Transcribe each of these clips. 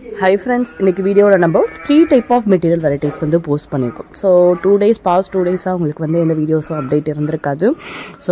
Hi friends இன்னைக்கு வீடியோவில் நம்ம three type of material varieties வந்து போஸ்ட் பண்ணியிருக்கோம் so two days past two டேஸாக உங்களுக்கு வந்து எந்த வீடியோஸும் அப்டேட் இருந்திருக்காது ஸோ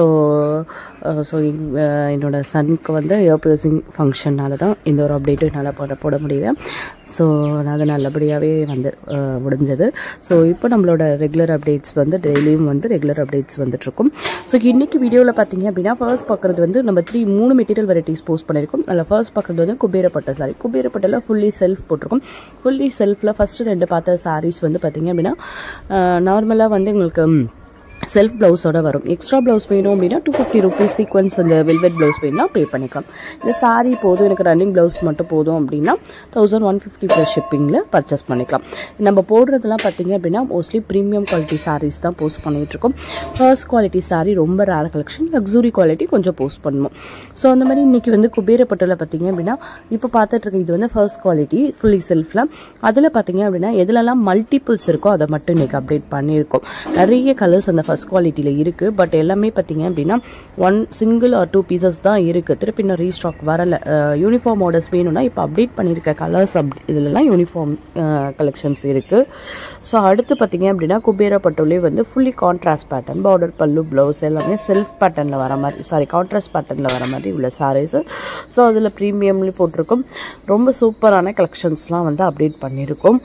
ஸோ என்னோட சனுக்கு வந்து இயர் பியர்சிங் ஃபங்க்ஷனால தான் இந்த ஒரு அப்டேட்டு என்னால் போட போட முடியல ஸோ அது நல்லபடியாகவே வந்து அஹ், முடிஞ்சது ஸோ இப்போ நம்மளோட ரெகுலர் அப்டேட்ஸ் வந்து டெய்லியும் வந்து ரெகுலர் அப்டேட்ஸ் வந்துட்டுருக்கும் ஸோ இன்னைக்கு வீடியோவில் பார்த்தீங்க அப்படின்னா ஃபர்ஸ்ட் பார்க்குறது வந்து நம்ம த்ரீ மூணு மெட்டீரியல் வெரைட்டிஸ் போஸ்ட் பண்ணியிருக்கோம் அதில் ஃபர்ஸ்ட் பார்க்குறது வந்து குபேரப்பட்ட சாரி குபேரப்பட்டில் ஃபுல்லி செல்ஃப் போட்டிருக்கோம் ஃபுல்லி செல்ஃபில் ஃபஸ்ட்டு ரெண்டு பார்த்த சாரீஸ் வந்து பார்த்தீங்க அப்படின்னா நார்மலாக வந்து உங்களுக்கு ம், செல்ஃப் ப்ளவுஸோட வரும் எக்ஸ்ட்ரா ப்ளவுஸ் வேணும் அப்படின்னா டூ ஃபிஃப்டி ருபீஸ் சீக்வன்ஸ் அந்த வெல்வெட் ப்ளவுஸ் வேணும்னா பே பண்ணிக்கலாம் இந்த சாரீ போதும் எனக்கு ரன்னிங் ப்ளவுஸ் மட்டும் போதும் அப்படின்னா தௌசண்ட் ஒன் ஃபிஃப்டி ப்ளஸ் ஷிப்பிங்கில் பர்ச்சேஸ் பண்ணிக்கலாம் நம்ம போடுறதுலாம் பார்த்தீங்க அப்படின்னா மோஸ்ட்லி ப்ரீமியம் குவாலிட்டி சாரீஸ் தான் போஸ்ட் பண்ணிட்டு இருக்கோம் ஃபர்ஸ்ட் குவாலிட்டி சாரீ ரொம்ப ரேர் கலெக்ஷன் லக்ஸுரி குவாலிட்டி கொஞ்சம் போஸ்ட் பண்ணுவோம் ஸோ அந்த மாதிரி இன்னைக்கு வந்து குபேரப்பட்டில் பார்த்தீங்க அப்படின்னா இப்போ பார்த்துட்டு இருக்க இது வந்து ஃபர்ஸ்ட் குவாலிட்டி ஃபுல்லி செல்ஃபில் அதில் பார்த்தீங்க அப்படின்னா எதுலலாம் மல்டிபிள்ஸ் இருக்கோ அதை மட்டும் இன்னைக்கு அப்டேட் பண்ணியிருக்கோம் நிறைய கலர்ஸ் அந்த ஃபர்ஸ்ட் குவாலிட்டியில் இருக்குது பட் எல்லாமே பார்த்தீங்க அப்படின்னா one single or two pieces தான் இருக்குது திருப்பி இன்னும் ரீஸ்டாக் வரல யூனிஃபார்ம் ஆர்டர்ஸ் வேணும்னா இப்போ அப்டேட் பண்ணியிருக்க கலர்ஸ் அப் இதுலலாம் யூனிஃபார்ம் கலெக்ஷன்ஸ் இருக்குது ஸோ அடுத்து பார்த்தீங்க அப்படின்னா குபேர பட்டுலே வந்து ஃபுல்லி கான்ட்ராஸ்ட் பேட்டர்ன் பார்டர் பல்லு ப்ளவுஸ் எல்லாமே செல்ஃப் பேட்டர்னில் வர மாதிரி சாரி கான்ட்ராஸ்ட் பேட்டர்னில் வர மாதிரி உள்ள சாரீஸு ஸோ அதில் ப்ரீமியம்லேயும் போட்டிருக்கோம் ரொம்ப சூப்பரான கலெக்ஷன்ஸ்லாம் வந்து அப்டேட் பண்ணியிருக்கோம்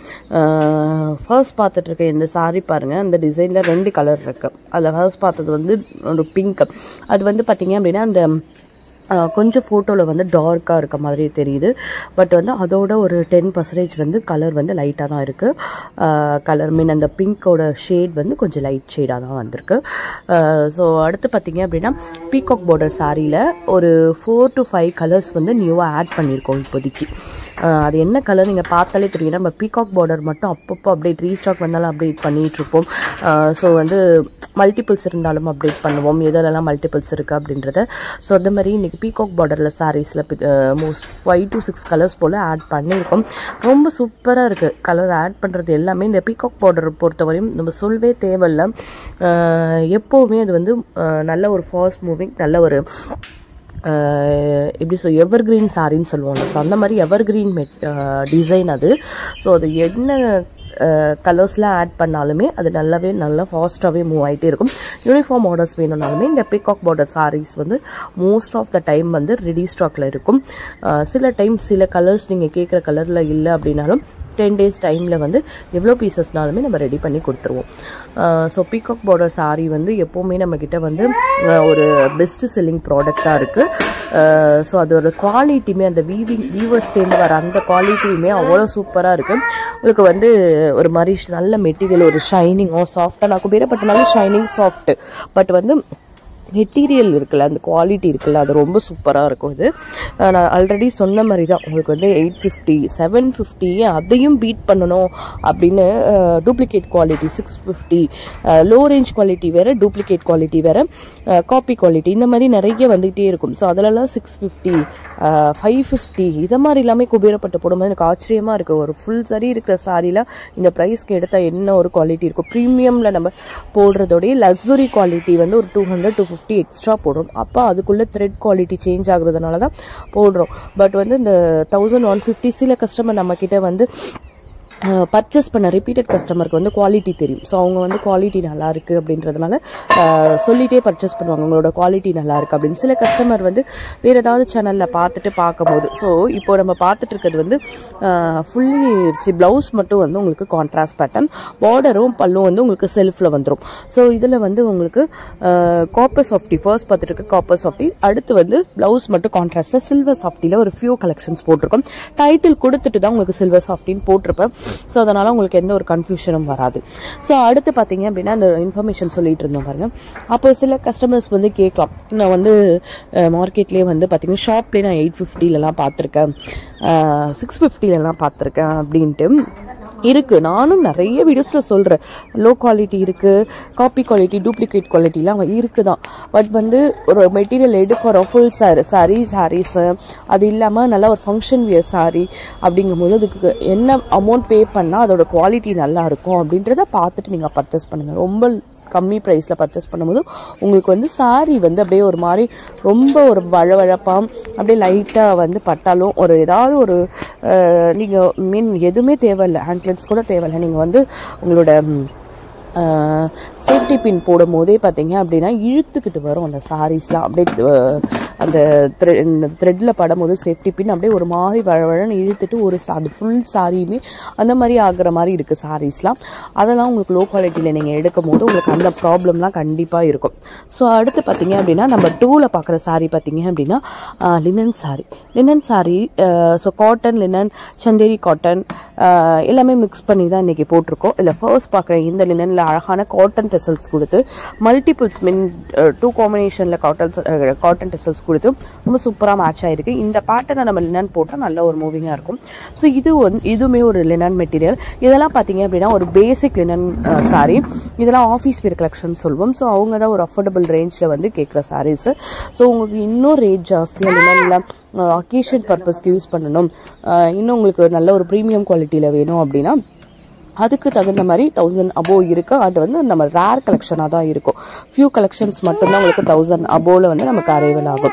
ஃபர்ஸ்ட் பார்த்துட்டு இருக்க இந்த சாரீ பாருங்கள் அந்த டிசைனில் ரெண்டு கலர் இருக்குது அதில் ஃபர்ஸ்ட் பார்த்தது வந்து ஒரு பிங்க் அது வந்து பார்த்தீங்க அப்படின்னா அந்த ஆஹ் கொஞ்சம் ஃபோட்டோவில் வந்து டார்க்காக இருக்க மாதிரி தெரியுது பட் வந்து அதோட ஒரு டென் பர்சன்டேஜ் வந்து கலர் வந்து லைட்டாக தான் இருக்குது கலர் மீன் அந்த பிங்க்கோட ஷேட் வந்து கொஞ்சம் லைட் ஷேடாக தான் வந்திருக்கு ஸோ அடுத்து பார்த்தீங்க அப்படின்னா பீகாக் பார்டர் சாரியில் ஒரு ஃபோர் டு ஃபைவ் கலர்ஸ் வந்து நியூவாக ஆட் பண்ணியிருக்கோம் இப்போதைக்கு ஆஹ் அது என்ன கலர் நீங்கள் பார்த்தாலே தெரியும் நம்ம பீகாக் பார்டர் மட்டும் அப்பப்போ அப்டேட் ரீஸ்டாக் வந்தாலும் அப்டேட் பண்ணிகிட்டு இருப்போம் ஸோ வந்து மல்டிபிள்ஸ் இருந்தாலும் அப்டேட் பண்ணுவோம் எதெல்லாம் மல்டிபிள்ஸ் இருக்குது அப்படின்றத ஸோ அந்த மாதிரி இன்றைக்கி பீகாக் பார்டரில் சாரீஸில் most five to six colours போல் ஆட் பண்ணியிருக்கோம் ரொம்ப சூப்பராக இருக்குது கலர் ஆட் பண்ணுறது எல்லாமே இந்த பீகாக் பார்டர் பொறுத்தவரையும் நம்ம சொல்லவே தேவையில்ல ஆஹ் எப்போவுமே அது வந்து ஆஹ் நல்ல ஒரு ஃபாஸ்ட் மூவிங் நல்ல ஒரு ஆஹ் எப்படி சொல் எவர் கிரீன் சாரின்னு சொல்லுவாங்க ஸோ அந்த மாதிரி எவர் கிரீன் மெட் டிசைன் அது ஸோ அது என்ன கலர்ஸ்லாம் ஆட் பண்ணாலுமே அது நல்லாவே நல்லா ஃபாஸ்ட்டாகவே மூவ் ஆகிட்டே இருக்கும் யூனிஃபார்ம் ஆர்டர்ஸ் வேணும்னாலுமே இந்த பிகாக் பார்டர் சாரீஸ் வந்து மோஸ்ட் ஆஃப் த டைம் வந்து ரெடி ஸ்டாக்ல இருக்கும் ஆஹ் சில டைம் சில கலர்ஸ் நீங்கள் கேட்குற கலரில் இல்லை அப்படின்னாலும் டென் டேஸ் டைமில் வந்து எவ்வளோ பீசஸ்னாலுமே நம்ம ரெடி பண்ணி கொடுத்துருவோம் ஸோ பீகாக் பார்டர் சாரீ வந்து எப்போவுமே நம்மக்கிட்ட வந்து ஆஹ் ஒரு பெஸ்ட் செல்லிங் ப்ராடக்டாக இருக்குது ஸோ அதோட குவாலிட்டியுமே அந்த வீவிங் வீவர்ஸ்டேருந்து வர அந்த குவாலிட்டியுமே அவ்வளோ சூப்பராக இருக்குது உங்களுக்கு வந்து ஒரு மாதிரி நல்ல மெட்டீரியல் ஒரு ஷைனிங்கோ சாஃப்டாக நான் குபேரப்பட்டனாலும் ஷைனிங் சாஃப்ட் பட் வந்து மெட்டீரியல் இருக்குல்ல அந்த குவாலிட்டி இருக்குல்ல அது ரொம்ப சூப்பராக இருக்கும் இது அஹ் நான் ஆல்ரெடி சொன்ன மாதிரி தான் உங்களுக்கு வந்து எயிட் ஃபிஃப்டி செவன் ஃபிஃப்டி அதையும் பீட் பண்ணணும் அப்படின்னு duplicate quality six fifty low range quality வேறு டூப்ளிகேட் குவாலிட்டி வேறு காப்பி குவாலிட்டி இந்த மாதிரி நிறைய வந்துகிட்டே இருக்கும் ஸோ அதிலலாம் சிக்ஸ் ஃபிஃப்டி ஃபைவ் ஃபிஃப்டி இதை மாதிரி எல்லாமே குபேரப்பட்டு போடும்போது எனக்கு ஆச்சரியமாக இருக்குது ஒரு ஃபுல் சரி இருக்கிற சாரியில் இந்த ப்ரைஸ்க்கு எடுத்தால் என்ன ஒரு குவாலிட்டி இருக்கும் ப்ரீமியமில் நம்ம போடுறதோடய லக்ஸுரி குவாலிட்டி வந்து ஒரு two hundred two fifty extra போடுறோம் அப்போ அதுக்குள்ளே த்ரெட் குவாலிட்டி சேஞ்ச் ஆகுறதுனால தான் போடுறோம் பட் வந்து இந்த தௌசண்ட் ஒன் ஃபிஃப்டி சில கஸ்டமர் நம்மக்கிட்ட வந்து பர்ச்சேஸ் பண்ண ரிப்பீட்டட் கஸ்டமருக்கு வந்து குவாலிட்டி தெரியும் ஸோ அவங்க வந்து குவாலிட்டி நல்லா இருக்கு அப்படின்றதுனால அஹ், சொல்லிட்டே பர்ச்சேஸ் பண்ணுவாங்க உங்களோட குவாலிட்டி நல்லா இருக்கு அப்படின்னு சில கஸ்டமர் வந்து வேற ஏதாவது சேனல்ல பார்த்துட்டு பார்க்கும்போது ஸோ இப்போ நம்ம பார்த்துட்டு இருக்கிறது வந்து ஃபுல்லி பிளவுஸ் மட்டும் வந்து உங்களுக்கு கான்ட்ராஸ்ட் பேட்டர்ன் பார்டரும் பல்லும் வந்து உங்களுக்கு செல்ஃப்ல வந்துடும் ஸோ இதில் வந்து உங்களுக்கு காப்பர் சாஃப்டி ஃபர்ஸ்ட் பார்த்துட்டு இருக்க காப்பர் சாஃப்டி அடுத்து வந்து பிளவுஸ் மட்டும் கான்ட்ராஸ்டாக சில்வர் சாஃப்டியில் ஒரு ஃபியூ கலெக்ஷன்ஸ் போட்டிருக்கோம் டைட்டில் கொடுத்துட்டு தான் உங்களுக்கு சில்வர் சாஃப்டின்னு போட்டிருப்பேன் ஸோ அதனால் உங்களுக்கு எந்த ஒரு கன்ஃபியூஷனும் வராது ஸோ அடுத்து பார்த்தீங்க அப்படின்னா அந்த இன்ஃபர்மேஷன் சொல்லிட்டு இருந்தோம் பாருங்க அப்போ சில கஸ்டமர்ஸ் வந்து கேட்கலாம் நான் வந்து மார்க்கெட்லேயே வந்து பார்த்தீங்கன்னா ஷாப்லேயே நான் எயிட் ஃபிஃப்டிலலாம் பார்த்துருக்கேன் சிக்ஸ் ஃபிஃப்டிலலாம் பார்த்துருக்கேன் அப்படின்ட்டு இருக்கு நானும் நிறைய வீடியோஸ்ல சொல்றேன் லோ குவாலிட்டி இருக்கு காப்பி குவாலிட்டி டூப்ளிகேட் குவாலிட்டிலாம் இருக்குதான் பட் வந்து ஒரு மெட்டீரியல் எடுக்கிறோம் ஃபுல் சாரி சாரி சாரீஸ் அது இல்லாம நல்லா ஒரு ஃபங்க்ஷன் வியர் சாரி அப்படிங்கும்போது அதுக்கு என்ன அமௌண்ட் பே பண்ணா அதோட குவாலிட்டி நல்லா இருக்கும் அப்படின்றத பார்த்துட்டு நீங்க பர்ச்சேஸ் பண்ணுங்க ரொம்ப கம்மி ப்ரைஸில் பர்ச்சேஸ் பண்ணும்போது உங்களுக்கு வந்து saree வந்து அப்படியே ஒரு மாதிரி ரொம்ப ஒரு வழவழப்பாம் அப்படியே லைட்டாக வந்து பட்டாலும் ஒரு ஏதாவது ஒரு நீங்கள் மீன் எதுவுமே தேவையில்லை ஹேண்ட்லெட்ஸ் கூட தேவையில்லை நீங்கள் வந்து உங்களோட ம், சேஃப்டி பின் போடும் போதே பார்த்தீங்க அப்படின்னா இழுத்துக்கிட்டு வரும் அந்த சாரீஸ்லாம் அப்படியே அஹ், அந்த த்ரெட்டில் படும்போது சேஃப்டி பின் அப்படியே ஒரு மாதிரி வழவழன்னு இழுத்துட்டு ஒரு சா- அது ஃபுல் சாரியுமே அந்த மாதிரி ஆகுற மாதிரி இருக்குது சாரீஸ்லாம் அதெல்லாம் உங்களுக்கு லோ குவாலிட்டியில் நீங்கள் எடுக்கும் போது உங்களுக்கு அந்த ப்ராப்ளம்லாம் கண்டிப்பாக இருக்கும் ஸோ அடுத்து பார்த்தீங்க அப்படின்னா நம்ம டூவில் பார்க்குற saree பார்த்தீங்க அப்படின்னா linen saree linen saree so cotton linen Chanderi cotton எல்லாமே மிக்ஸ் பண்ணி தான் இன்றைக்கி போட்டிருக்கோம் இல்லை ஃபர்ஸ்ட் பார்க்குற இந்த லினனில் அழகான காட்டன் டெசல்ஸ் கொடுத்து மல்டிபிள்ஸ் மின் டூ காம்பினேஷனில் காட்டன் காட்டன் டெசல்ஸ் கொடுத்து ரொம்ப சூப்பராக மேட்ச் ஆகிருக்கு இந்த பேட்டர்னை நம்ம லினன் போட்டால் நல்ல ஒரு மூவிங்காக இருக்கும் ஸோ இது ஒன் இதுவுமே ஒரு லினன் மெட்டீரியல் இதெல்லாம் பார்த்தீங்க அப்படின்னா ஒரு பேசிக் லினன் saree இதெல்லாம் ஆஃபீஸ் வேர் கலெக்ஷன் சொல்லுவோம் ஸோ அவங்க தான் ஒரு அஃபோர்டபுள் ரேஞ்சில் வந்து கேட்குற சாரீஸ் ஸோ உங்களுக்கு இன்னும் ரேட் ஜாஸ்தியாக லினனில் அக்கேஷன் பர்பஸ்க்கு யூஸ் பண்ணணும் அஹ் இன்னும் உங்களுக்கு நல்ல ஒரு ப்ரீமியம் குவாலிட்டியில் வேணும் அப்படின்னா அதுக்கு தகுந்த மாதிரி தௌசண்ட் அபோவ் இருக்கு அது வந்து நம்ம ரேர் கலெக்ஷனாக தான் இருக்கும் ஃபியூ கலெக்ஷன்ஸ் மட்டும்தான் உங்களுக்கு தௌசண்ட் அபோவில் வந்து நமக்கு அரைவல் ஆகும்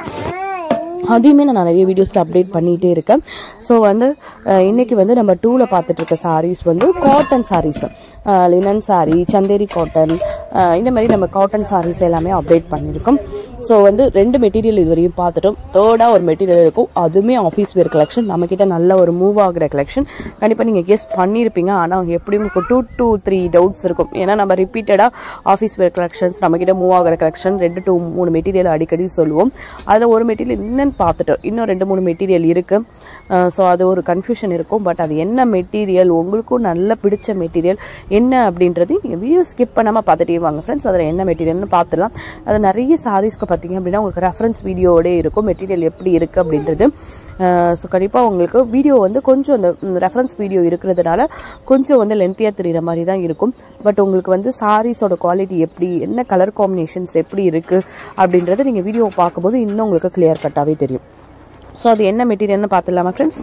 அதையுமே நான் நிறைய வீடியோஸில் அப்டேட் பண்ணிகிட்டே இருக்கேன் ஸோ வந்து அஹ், இன்னைக்கு வந்து நம்ம டூவில் பார்த்துட்டு இருக்க சாரீஸ் வந்து cotton sarees linen saree Chanderi cotton இந்த மாதிரி நம்ம காட்டன் sarees எல்லாமே அப்டேட் பண்ணியிருக்கோம் ஸோ வந்து ரெண்டு மெட்டீரியல் இது வரையும் பார்த்துட்டோம் தேர்டாக ஒரு மெட்டீரியல் இருக்கும் அதுவுமே ஆஃபீஸ் வேர் கலெக்ஷன் நம்மக்கிட்ட நல்ல ஒரு மூவ் ஆகுற கலெக்ஷன் கண்டிப்பாக நீங்கள் கெஸ் பண்ணியிருப்பீங்க ஆனால் எப்படியும் உங்களுக்கு டூ டூ த்ரீ டவுட்ஸ் இருக்கும் ஏன்னா நம்ம ரிப்பீட்டடாக ஆஃபீஸ் வேர் கலெக்ஷன்ஸ் நம்மக்கிட்ட மூவ் ஆகிற கலெக்ஷன் ரெண்டு டூ மூணு மெட்டீரியல் அடிக்கடி சொல்லுவோம் அதில் ஒரு மெட்டீரியல் என்னன்னு பார்த்துட்டோம் இன்னும் ரெண்டு மூணு மெட்டீரியல் இருக்குது ஸோ அது ஒரு கன்ஃபியூஷன் இருக்கும் பட் அது என்ன மெட்டீரியல் உங்களுக்கும் நல்ல பிடிச்ச மெட்டீரியல் என்ன அப்படின்றது நீங்கள் வீடியோ ஸ்கிப் பண்ணாமல் பார்த்துட்டே வாங்க ஃப்ரெண்ட்ஸ் அதில் என்ன மெட்டீரியல்னு பார்த்துலாம் அது நிறைய சாரீஸ்க்கு பார்த்தீங்க அப்படின்னா உங்களுக்கு ரெஃபரன்ஸ் வீடியோவோட இருக்கும் மெட்டீரியல் எப்படி இருக்குது அப்படின்றது ஸோ கண்டிப்பாக உங்களுக்கு வீடியோ வந்து கொஞ்சம் அந்த ரெஃபரன்ஸ் வீடியோ இருக்கிறதுனால கொஞ்சம் வந்து லென்த்தியாக தெரிகிற மாதிரி தான் இருக்கும் பட் உங்களுக்கு வந்து சாரீஸோட குவாலிட்டி எப்படி என்ன கலர் காம்பினேஷன்ஸ் எப்படி இருக்குது அப்படின்றத நீங்கள் வீடியோ பார்க்கும்போது இன்னும் உங்களுக்கு கிளியர் கட்டாகவே தெரியும் ஸோ அது என்ன மெட்டீரியல்னு பார்த்துடலாமா ஃப்ரெண்ட்ஸ்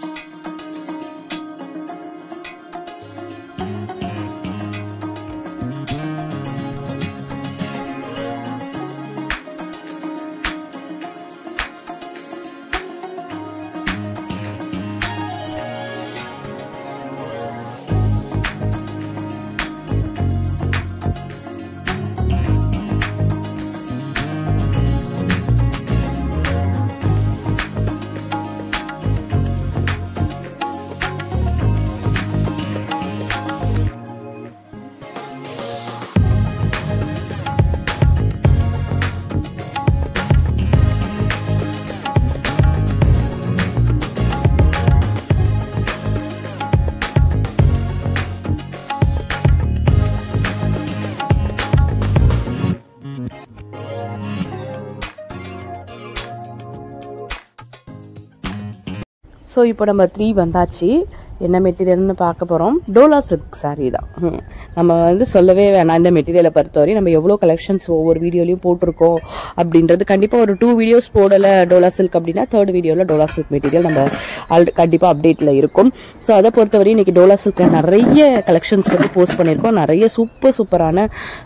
ஸோ இப்போ நம்ம த்ரீ வந்தாச்சு என்ன மெட்டீரியல்னு பார்க்க போகிறோம் டோலா சில்க் saree தான் ம். நம்ம வந்து சொல்லவே வேணாம் இந்த மெட்டீரியலை பொறுத்தவரை நம்ம எவ்வளோ கலெக்ஷன்ஸ் ஒவ்வொரு வீடியோலையும் போட்டிருக்கோம் அப்படின்றது கண்டிப்பாக ஒரு டூ வீடியோஸ் போடலை டோலா சில்க் அப்படின்னா தேர்ட் வீடியோவில் டோலா சில்க் மெட்டீரியல் நம்ம ஆல்ரெடி கண்டிப்பாக அப்டேட்டில் இருக்கும் ஸோ அதை பொறுத்தவரை இன்னைக்கு டோலா சில்கில் நிறைய கலெக்ஷன்ஸ் வந்து போஸ்ட் பண்ணியிருக்கோம் நிறைய சூப்பர் சூப்பரான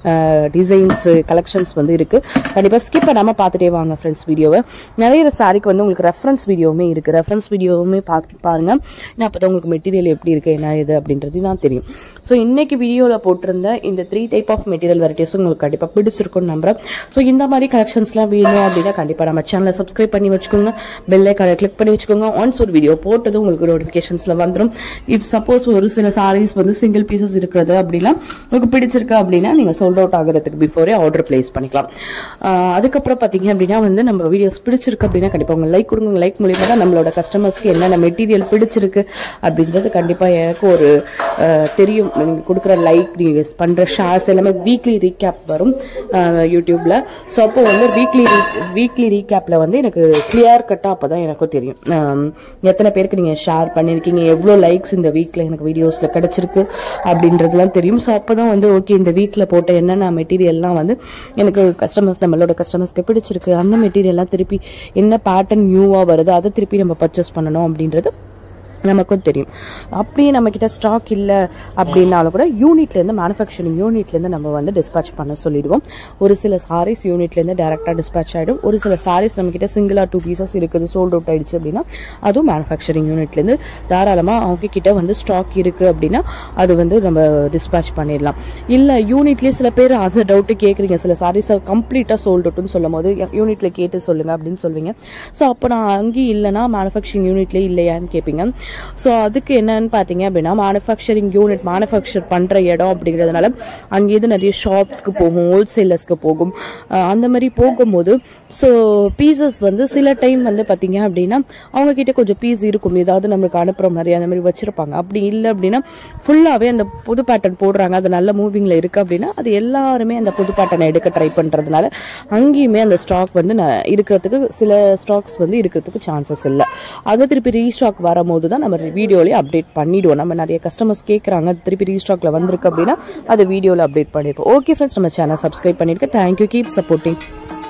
டிசைன்ஸ் கலெக்ஷன்ஸ் வந்து இருக்குது கண்டிப்பாக ஸ்கிப் பண்ணாமல் பார்த்துட்டே வாங்க ஃப்ரெண்ட்ஸ் வீடியோவை நிறைய சாரிக்கு வந்து உங்களுக்கு ரெஃபரன்ஸ் வீடியோவுமே இருக்குது ரெஃபரன்ஸ் வீடியோவுமே பார்த்து பாருங்க ஏன்னா அப்போ தான் உங்களுக்கு மெட்டீரியல் எப்படி இருக்குது என்ன இது அப்படின்றது தான் தெரியும் ஸோ இன்னைக்கு வீடியோவில் போட்டிருந்த இந்த த்ரீ டைப் ஆஃப் மெட்டீரியல் வெரைட்டிஸும் உங்களுக்கு கண்டிப்பாக பிடிச்சிருக்கும்னு நம்புறேன் ஸோ இந்த மாதிரி கலெக்ஷன்ஸ்லாம் வேணும் அப்படின்னா கண்டிப்பாக நம்ம சேனலை சப்ஸ்கிரைப் பண்ணி வச்சுக்கோங்க பெல் ஐக்கானை கிளிக் பண்ணி வச்சுக்கோங்க ஒன்ஸ் ஒரு வீடியோ போட்டது உங்களுக்கு நோட்டிஃபிகேஷன்ஸில் வந்துடும் இஃப் சப்போஸ் ஒரு சில சாரீஸ் வந்து சிங்கிள் பீசஸ் இருக்கிறது அப்படின்னா உங்களுக்கு பிடிச்சிருக்கு அப்படின்னா நீங்கள் சோல்ட் அவுட் ஆகிறதுக்கு பிஃபோரே ஆர்டர் பிளேஸ் பண்ணிக்கலாம் ஆஹ் அதுக்கப்புறம் பார்த்தீங்க அப்படின்னா வந்து நம்ம வீடியோஸ் பிடிச்சிருக்கு அப்படின்னா கண்டிப்பாக உங்க லைக் கொடுங்க லைக் மூலியமாக தான் நம்மளோட கஸ்டமர்ஸ்க்கு என்னென்ன மெட்டீரியல் பிடிச்சிருக்கு அப்படின்றது கண்டிப்பாக எனக்கு ஒரு ஆஹ் தெரியும் நீங்கள் கொடுக்குற லைக் நீங்கள் பண்ணுற ஷேர்ஸ் எல்லாமே வீக்லி ரீகேப் வரும் யூடியூப்பில் ஸோ அப்போ வந்து வீக்லி வீக்லி ரீகேப்பில் வந்து எனக்கு கிளியர் கட்டாக அப்போ தான் எனக்கும் தெரியும் ஆம், எத்தனை பேருக்கு நீங்கள் ஷேர் பண்ணியிருக்கீங்க எவ்வளோ லைக்ஸ் இந்த வீக்கில் எனக்கு வீடியோஸில் கிடச்சிருக்கு அப்படின்றதுலாம் தெரியும் ஸோ அப்போ தான் வந்து ஓகே இந்த வீக்கில் போட்ட என்னென்ன மெட்டீரியல்லாம் வந்து எனக்கு கஸ்டமர்ஸ் நம்மளோட கஸ்டமர்ஸ்க்கு பிடிச்சிருக்கு அந்த மெட்டீரியல்லாம் திருப்பி என்ன பேட்டர்ன் நியூவாக வருது அதை திருப்பி நம்ம பர்ச்சேஸ் பண்ணணும் அப்படின்றது நமக்கும் தெரியும் அப்படியே நம்மக்கிட்ட ஸ்டாக் இல்லை அப்படின்னாலும் கூட யூனிட்லேருந்து மேனுஃபேக்சரிங் யூனிட்லேருந்து நம்ம வந்து டிஸ்பேச் பண்ண சொல்லிடுவோம் ஒரு சில சாரீஸ் யூனிட்லேருந்து டேரெக்டாக டிஸ்பேச் ஆகிடும் ஒரு சில சாரீஸ் நம்மக்கிட்ட சிங்கிளாக டூ பீசஸ் இருக்குது சோல்ட் அவுட் ஆயிடுச்சு அப்படின்னா அதுவும் மேனுஃபேக்சரிங் யூனிட்லேருந்து தாராளமாக அவங்க கிட்ட வந்து ஸ்டாக் இருக்குது அப்படின்னா அது வந்து நம்ம டிஸ்பேச் பண்ணிடலாம் இல்லை யூனிட்லேயே சில பேர் அந்த டவுட்டு கேட்குறீங்க சில சாரீஸை கம்ப்ளீட்டாக சோல்ட் அவுட்னு சொல்லும் போது யூனிட்டில் கேட்டு சொல்லுங்கள் அப்படின்னு சொல்லுவீங்க ஸோ அப்போ நான் அங்கேயும் இல்லைன்னா மேனுஃபேக்சரிங் யூனிட்லேயே இல்லையான்னு கேட்பீங்க ஸோ அதுக்கு என்னன்னு பார்த்தீங்க அப்படின்னா மேனுஃபேக்சரிங் யூனிட் மேனுஃபேக்சர் பண்ணுற இடம் அப்படிங்கிறதுனால அங்கேருந்து நிறைய ஷாப்ஸ்க்கு போகும் ஹோல்சேலர்ஸ்க்கு போகும் அஹ் அந்த மாதிரி போகும்போது ஸோ பீசஸ் வந்து சில டைம் வந்து பார்த்தீங்க அப்படின்னா அவங்க கிட்ட கொஞ்சம் பீஸ் இருக்கும் ஏதாவது நம்மளுக்கு அனுப்புகிற மாதிரி அந்த மாதிரி வச்சிருப்பாங்க அப்படி இல்லை அப்படின்னா ஃபுல்லாகவே அந்த புது பேட்டர்ன் போடுறாங்க அது நல்ல மூவிங்கில் இருக்குது அப்படின்னா அது எல்லாருமே அந்த புது பேட்டர்னை எடுக்க ட்ரை பண்ணுறதுனால அங்கேயுமே அந்த ஸ்டாக் வந்து ந- இருக்கிறதுக்கு சில ஸ்டாக்ஸ் வந்து இருக்கிறதுக்கு சான்சஸ் இல்லை அது திருப்பி ரீஸ்டாக் வரும்போது தான் நம்ம வீடியோலேயே அப்டேட் பண்ணிடுவோம் நம்ம நிறைய கஸ்டமர்ஸ் கேட்குறாங்க திருப்பி ரீஸ்டாக்ல வந்திருக்கு அப்படின்னா அதை வீடியோவில் அப்டேட் பண்ணிருப்போம் ஓகே ஃப்ரெண்ட்ஸ் நம்ம சேனல் சப்ஸ்கிரைப் பண்ணிருக்கேன் தேங்க்யூ கீப் சப்போர்ட்டிங்